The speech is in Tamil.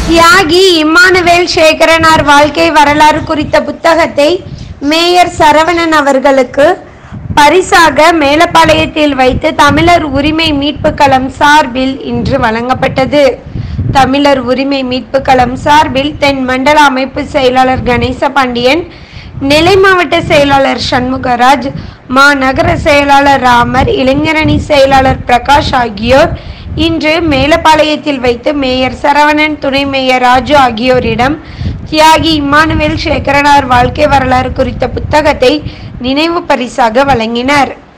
தியாகி இம்மானுவேல் சேகரனார் வாழ்க்கை வரலாறு குறித்த புத்தகத்தை மேயர் சரவணன் அவர்களுக்கு பரிசாக மேலப்பாளையத்தில் வைத்து தமிழர் உரிமை மீட்பு களம் சார்பில் இன்று வழங்கப்பட்டது தமிழர் உரிமை மீட்பு களம் சார்பில் தென் மண்டல அமைப்பு செயலாளர் கணேச பாண்டியன் நெல்லை மாவட்ட செயலாளர் சண்முகராஜ் மாநகர செயலாளர் ராமர் இளைஞரணி செயலாளர் பிரகாஷ் ஆகியோர் இன்று மேலப்பாளையத்தில் வைத்து மேயர் சரவணன் துணை மேயர் ராஜு ஆகியோரிடம் தியாகி இம்மானுவேல் சேகரனார் வாழ்க்கை வரலாறு குறித்த புத்தகத்தை நினைவு பரிசாக வழங்கினர்